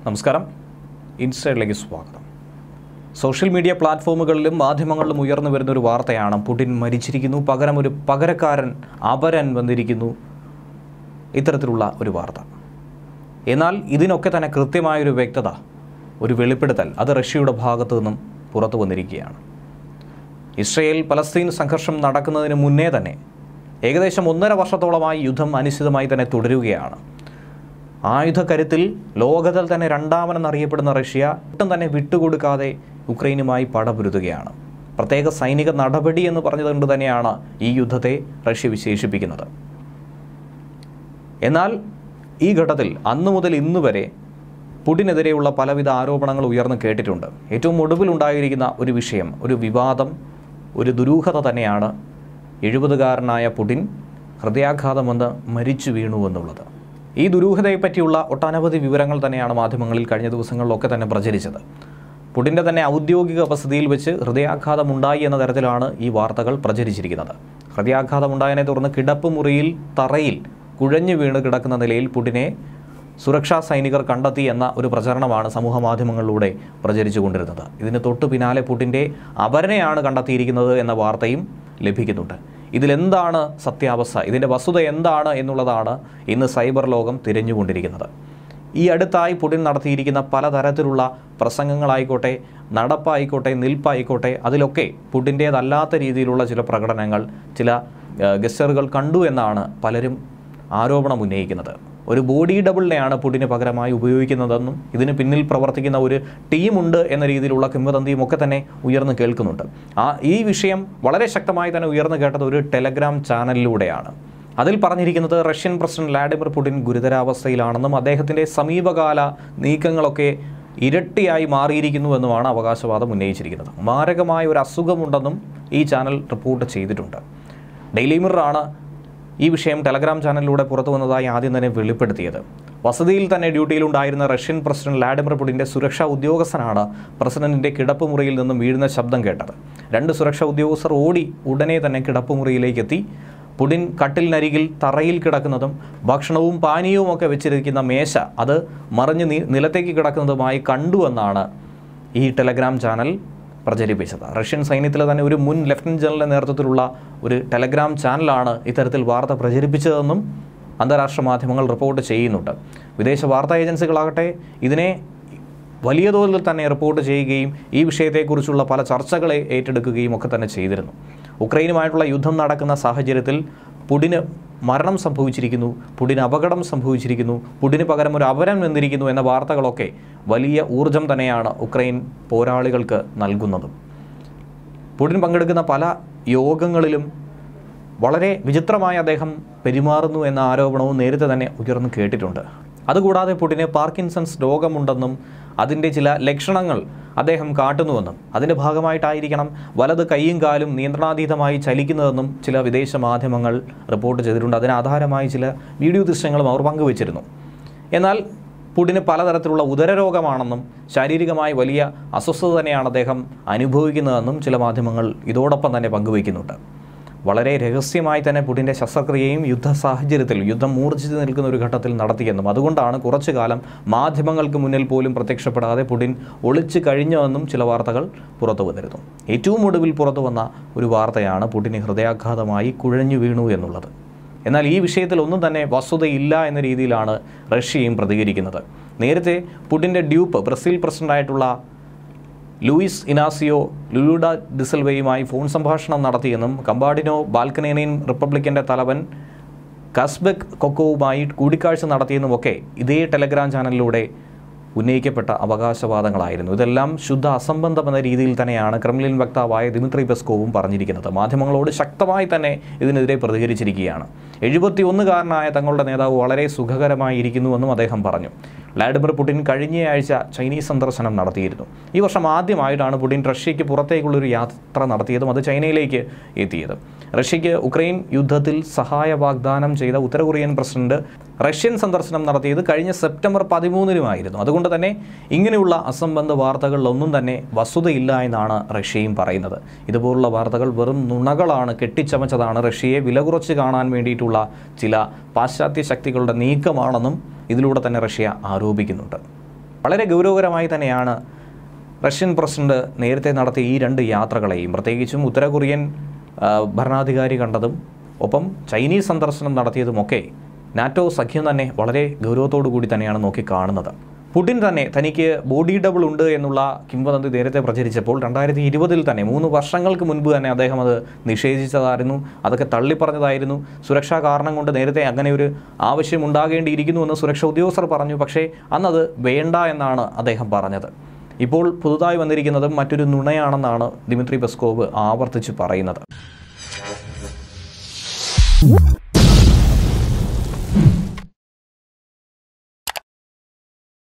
നമസ്കാരം ഇൻസൈഡിലേക്ക് സ്വാഗതം social media പ്ലാറ്റ്ഫോമുകളിലും മാധ്യമങ്ങളിലും ഉയർന്നു വരുന്ന ഒരു വാർത്തയാണ് പുടിൻ മരിച്ചിരിക്കുന്നു പകരം ഒരു പകരക്കാരൻ അപരൻ വന്നിരിക്കുന്നു ഇത്തരത്തിലുള്ള ഒരു വാർത്ത എന്നാൽ ഇതിനൊക്കെ തന്നെ കൃത്യമായൊരു വ്യക്തത ഒരു വെളിപ്പെടുത്തൽ അത് റഷ്യയുടെ ഭാഗത്തു നിന്നും പുറത്തു വന്നിരിക്കുകയാണ് ഇസ്രയേൽ പലസ്തീൻ സംഘർഷം നടക്കുന്നതിന് മുന്നേ തന്നെ ഏകദേശം ഒന്നര വർഷത്തോളമായി യുദ്ധം അനിശ്ചിതമായി തന്നെ തുടരുകയാണ് ആയുധക്കരുത്തിൽ ലോകത്തിൽ തന്നെ രണ്ടാമനെന്നറിയപ്പെടുന്ന റഷ്യ ഒട്ടും തന്നെ വിട്ടുകൊടുക്കാതെ യുക്രൈനുമായി പടപൊരുതുകയാണ് പ്രത്യേക സൈനിക നടപടി എന്ന് പറഞ്ഞതുകൊണ്ട് തന്നെയാണ് ഈ യുദ്ധത്തെ റഷ്യ വിശേഷിപ്പിക്കുന്നത് എന്നാൽ ഈ ഘട്ടത്തിൽ അന്നു മുതൽ ഇന്ന് വരെ പുടിനെതിരെയുള്ള പലവിധ ആരോപണങ്ങൾ ഉയർന്നു കേട്ടിട്ടുണ്ട് ഏറ്റവും ഒടുവിൽ ഉണ്ടായിരിക്കുന്ന ഒരു വിഷയം ഒരു വിവാദം ഒരു ദുരൂഹത തന്നെയാണ് എഴുപതുകാരനായ പുടിൻ ഹൃദയാഘാതം വന്ന് മരിച്ചു വീണു എന്നുള്ളത് ഈ ദുരൂഹതയെപ്പറ്റിയുള്ള ഒട്ടനവധി വിവരങ്ങൾ തന്നെയാണ് മാധ്യമങ്ങളിൽ കഴിഞ്ഞ ദിവസങ്ങളിലൊക്കെ തന്നെ പ്രചരിച്ചത് പുടിൻ്റെ തന്നെ ഔദ്യോഗിക വസതിയിൽ വെച്ച് ഹൃദയാഘാതം ഉണ്ടായി എന്ന തരത്തിലാണ് ഈ വാർത്തകൾ പ്രചരിച്ചിരിക്കുന്നത് ഹൃദയാഘാതം ഉണ്ടായതിനെ തുടർന്ന് കിടപ്പ് മുറിയിൽ തറയിൽ കുഴഞ്ഞു വീണ് കിടക്കുന്ന നിലയിൽ പുടിനെ സുരക്ഷാ സൈനികർ കണ്ടെത്തി എന്ന ഒരു പ്രചരണമാണ് സമൂഹ മാധ്യമങ്ങളിലൂടെ പ്രചരിച്ചുകൊണ്ടിരുന്നത് ഇതിന് തൊട്ടു പിന്നാലെ പുടിൻ്റെ അപരനെയാണ് കണ്ടെത്തിയിരിക്കുന്നത് എന്ന വാർത്തയും ലഭിക്കുന്നുണ്ട് ഇതിലെന്താണ് സത്യാവസ്ഥ ഇതിൻ്റെ വസ്തുത എന്താണ് എന്നുള്ളതാണ് ഇന്ന് സൈബർ ലോകം തിരഞ്ഞുകൊണ്ടിരിക്കുന്നത് ഈ അടുത്തായി പുടിൻ നടത്തിയിരിക്കുന്ന പലതരത്തിലുള്ള പ്രസംഗങ്ങളായിക്കോട്ടെ നടപ്പായിക്കോട്ടെ നിൽപ്പായിക്കോട്ടെ അതിലൊക്കെ പുടിൻ്റേതല്ലാത്ത രീതിയിലുള്ള ചില പ്രകടനങ്ങൾ ചില ഏഹ്, ഗസ്റ്ററുകൾ കണ്ടു എന്നാണ് പലരും ആരോപണം ഉന്നയിക്കുന്നത് ഒരു ബോഡി ഡബിളിനെയാണ് പുടിന് പകരമായി ഉപയോഗിക്കുന്നതെന്നും ഇതിന് പിന്നിൽ പ്രവർത്തിക്കുന്ന ഒരു ടീമുണ്ട് എന്ന രീതിയിലുള്ള കിംവദന്തിയും ഒക്കെ തന്നെ ഉയർന്നു കേൾക്കുന്നുണ്ട് ആ ഈ വിഷയം വളരെ ശക്തമായി തന്നെ ഉയർന്നു കേട്ടത് ഒരു ടെലഗ്രാം ചാനലിലൂടെയാണ് അതിൽ പറഞ്ഞിരിക്കുന്നത് റഷ്യൻ പ്രസിഡന്റ് വ്ലാഡിമിർ പുടിൻ ഗുരുതരാവസ്ഥയിലാണെന്നും അദ്ദേഹത്തിൻ്റെ സമീപകാല നീക്കങ്ങളൊക്കെ ഇരട്ടിയായി മാറിയിരിക്കുന്നുവെന്നുമാണ് അവകാശവാദം ഉന്നയിച്ചിരിക്കുന്നത് മാരകമായ ഒരു അസുഖമുണ്ടെന്നും ഈ ചാനൽ റിപ്പോർട്ട് ചെയ്തിട്ടുണ്ട് ഡെയിലി മിററാണ് ഈ വിഷയം ടെലഗ്രാം ചാനലിലൂടെ പുറത്തു വന്നതായി ആദ്യം തന്നെ വെളിപ്പെടുത്തിയത് വസതിയിൽ തന്നെ ഡ്യൂട്ടിയിലുണ്ടായിരുന്ന റഷ്യൻ പ്രസിഡന്റ് വ്ലാഡിമിർ പുടിൻ്റെ സുരക്ഷാ ഉദ്യോഗസ്ഥനാണ് പ്രസിഡന്റിന്റെ കിടപ്പുമുറിയിൽ നിന്നും വീഴുന്ന ശബ്ദം കേട്ടത് രണ്ട് സുരക്ഷാ ഉദ്യോഗസ്ഥർ ഓടി ഉടനെ തന്നെ കിടപ്പുമുറിയിലേക്ക് എത്തി പുടിൻ കട്ടിലിനരികിൽ തറയിൽ കിടക്കുന്നതും ഭക്ഷണവും പാനീയവും ഒക്കെ വെച്ചിരിക്കുന്ന മേശ അത് മറിഞ്ഞ് നി- നിലത്തേക്ക് കിടക്കുന്നതുമായി കണ്ടുവെന്നാണ് ഈ ടെലഗ്രാം ചാനൽ പ്രചരിപ്പിച്ചത് റഷ്യൻ സൈന്യത്തിലെ തന്നെ ഒരു മുൻ ലഫ്റ്റനന്റ് ജനറലിൻ്റെ നേതൃത്വത്തിലുള്ള ഒരു ടെലഗ്രാം ചാനലാണ് ഇത്തരത്തിൽ വാർത്ത പ്രചരിപ്പിച്ചതെന്നും അന്താരാഷ്ട്ര മാധ്യമങ്ങൾ റിപ്പോർട്ട് ചെയ്യുന്നുണ്ട് വിദേശ വാർത്താ ഏജൻസികളാകട്ടെ ഇതിനെ വലിയ തോതിൽ തന്നെ റിപ്പോർട്ട് ചെയ്യുകയും ഈ വിഷയത്തെക്കുറിച്ചുള്ള പല ചർച്ചകളെ ഏറ്റെടുക്കുകയും ഒക്കെ തന്നെ ചെയ്തിരുന്നു ഉക്രൈനുമായിട്ടുള്ള യുദ്ധം നടക്കുന്ന സാഹചര്യത്തിൽ പുടിന് മരണം സംഭവിച്ചിരിക്കുന്നു പുടിന് അപകടം സംഭവിച്ചിരിക്കുന്നു പുടിന് പകരം ഒരു അപരം വന്നിരിക്കുന്നു എന്ന വാർത്തകളൊക്കെ വലിയ ഊർജം തന്നെയാണ് ഉക്രൈൻ പോരാളികൾക്ക് നൽകുന്നതും പുടിൻ പങ്കെടുക്കുന്ന പല യോഗങ്ങളിലും വളരെ വിചിത്രമായി അദ്ദേഹം പെരുമാറുന്നു എന്ന ആരോപണവും നേരത്തെ തന്നെ ഉയർന്നു കേട്ടിട്ടുണ്ട് അതുകൂടാതെ പുടിന് പാർക്കിൻസൺസ് രോഗമുണ്ടെന്നും അതിൻ്റെ ചില ലക്ഷണങ്ങൾ അദ്ദേഹം കാട്ടുന്നുവെന്നും അതിൻ്റെ ഭാഗമായിട്ടായിരിക്കണം വലത് കൈയും കാലും നിയന്ത്രണാതീതമായി ചലിക്കുന്നതെന്നും ചില വിദേശ മാധ്യമങ്ങൾ റിപ്പോർട്ട് ചെയ്തിട്ടുണ്ട് അതിന് ആധാരമായി ചില വീഡിയോ ദൃശ്യങ്ങളും അവർ പങ്കുവച്ചിരുന്നു എന്നാൽ പുടിന് പലതരത്തിലുള്ള ഉദരരോഗമാണെന്നും ശാരീരികമായി വലിയ അസ്വസ്ഥത തന്നെയാണ് അദ്ദേഹം അനുഭവിക്കുന്നതെന്നും ചില മാധ്യമങ്ങൾ ഇതോടൊപ്പം തന്നെ പങ്കുവയ്ക്കുന്നുണ്ട് വളരെ രഹസ്യമായി തന്നെ പുടിൻ്റെ ശസ്ത്രക്രിയയും യുദ്ധ സാഹചര്യത്തിൽ യുദ്ധം മൂർച്ഛിച്ച് നിൽക്കുന്ന ഒരു ഘട്ടത്തിൽ നടത്തിയെന്നും അതുകൊണ്ടാണ് കുറച്ചു കാലം മാധ്യമങ്ങൾക്ക് മുന്നിൽ പോലും പ്രത്യക്ഷപ്പെടാതെ പുടിൻ ഒളിച്ചു കഴിഞ്ഞതെന്നും ചില വാർത്തകൾ പുറത്തു വന്നിരുന്നു ഏറ്റവും ഒടുവിൽ പുറത്തു വന്ന ഒരു വാർത്തയാണ് പുടിന് ഹൃദയാഘാതമായി കുഴഞ്ഞു വീണു എന്നുള്ളത് എന്നാൽ ഈ വിഷയത്തിൽ ഒന്നും തന്നെ വസ്തുതയില്ല എന്ന രീതിയിലാണ് റഷ്യയും പ്രതികരിക്കുന്നത് നേരത്തെ പുടിൻ്റെ ഡ്യൂപ്പ് ബ്രസീൽ പ്രസിഡന്റായിട്ടുള്ള ലൂയിസ് ഇനാസിയോ ലുലുഡ ഡിസൽവയുമായി ഫോൺ സംഭാഷണം നടത്തിയെന്നും കമ്പാഡിനോ ബാൽക്കനേനിയൻ റിപ്പബ്ലിക്കൻ്റെ തലവൻ കസ്ബെക് കൊക്കോവുമായി കൂടിക്കാഴ്ച നടത്തിയെന്നുമൊക്കെ ഇതേ ടെലഗ്രാം ചാനലിലൂടെ ഉന്നയിക്കപ്പെട്ട അവകാശവാദങ്ങളായിരുന്നു ഇതെല്ലാം ശുദ്ധ അസംബന്ധം എന്ന രീതിയിൽ തന്നെയാണ് ക്രെംലിൻ വക്താവായ ദിമിത്രി പെസ്കോവും പറഞ്ഞിരിക്കുന്നത് മാധ്യമങ്ങളോട് ശക്തമായി തന്നെ ഇതിനെതിരെ പ്രതികരിച്ചിരിക്കുകയാണ് എഴുപത്തിയൊന്നുകാരനായ തങ്ങളുടെ നേതാവ് വളരെ സുഖകരമായിരിക്കുന്നുവെന്നും അദ്ദേഹം പറഞ്ഞു വ്ലാഡിമിർ പുടിൻ കഴിഞ്ഞയാഴ്ച ചൈനീസ് സന്ദർശനം നടത്തിയിരുന്നു ഈ വർഷം ആദ്യമായിട്ടാണ് പുടിൻ റഷ്യയ്ക്ക് പുറത്തേക്കുള്ളൊരു യാത്ര നടത്തിയതും അത് ചൈനയിലേക്ക് എത്തിയത് റഷ്യയ്ക്ക് ഉക്രൈൻ യുദ്ധത്തിൽ സഹായ വാഗ്ദാനം ചെയ്ത ഉത്തര കൊറിയൻ പ്രസിഡന്റ് റഷ്യൻ സന്ദർശനം നടത്തിയത് കഴിഞ്ഞ സെപ്റ്റംബർ പതിമൂന്നിനുമായിരുന്നു അതുകൊണ്ട് തന്നെ ഇങ്ങനെയുള്ള അസംബന്ധ വാർത്തകളിലൊന്നും തന്നെ വസ്തുതയില്ല എന്നാണ് റഷ്യയും പറയുന്നത് ഇതുപോലുള്ള വാർത്തകൾ വെറും നുണകളാണ് കെട്ടിച്ചമച്ചതാണ് റഷ്യയെ വില കുറച്ച് കാണാൻ വേണ്ടിയിട്ടുള്ള ചില പാശ്ചാത്യ ശക്തികളുടെ നീക്കമാണെന്നും ഇതിലൂടെ തന്നെ റഷ്യ ആരോപിക്കുന്നുണ്ട് വളരെ ഗൗരവകരമായി തന്നെയാണ് റഷ്യൻ പ്രസിഡന്റ് നേരത്തെ നടത്തിയ ഈ രണ്ട് യാത്രകളെയും പ്രത്യേകിച്ചും ഉത്തര കൊറിയൻ ആ, ഭരണാധികാരി കണ്ടതും ഒപ്പം ചൈനീസ് സന്ദർശനം നടത്തിയതുമൊക്കെ നാറ്റോ സഖ്യം തന്നെ വളരെ ഗൗരവത്തോടു കൂടി തന്നെയാണ് നോക്കി കാണുന്നത് പുടിൻ തന്നെ തനിക്ക് ബോഡി ഡബിൾ ഉണ്ട് എന്നുള്ള കിംവദന്തി നേരത്തെ പ്രചരിച്ചപ്പോൾ രണ്ടായിരത്തി ഇരുപതിൽ തന്നെ മൂന്ന് വർഷങ്ങൾക്ക് മുൻപ് തന്നെ അദ്ദേഹം അത് നിഷേധിച്ചതായിരുന്നു അതൊക്കെ തള്ളിപ്പറഞ്ഞതായിരുന്നു സുരക്ഷാ കാരണം കൊണ്ട് നേരത്തെ അങ്ങനെ ഒരു ആവശ്യം ഉണ്ടാകേണ്ടിയിരിക്കുന്നു എന്ന് സുരക്ഷാ ഉദ്യോഗസ്ഥർ പറഞ്ഞു പക്ഷേ അന്നത് വേണ്ട എന്നാണ് അദ്ദേഹം പറഞ്ഞത് ഇപ്പോൾ പുതുതായി വന്നിരിക്കുന്നതും മറ്റൊരു നുണയാണെന്നാണ് ദിമിത്രി പെസ്കോവ് ആവർത്തിച്ച് പറയുന്നത്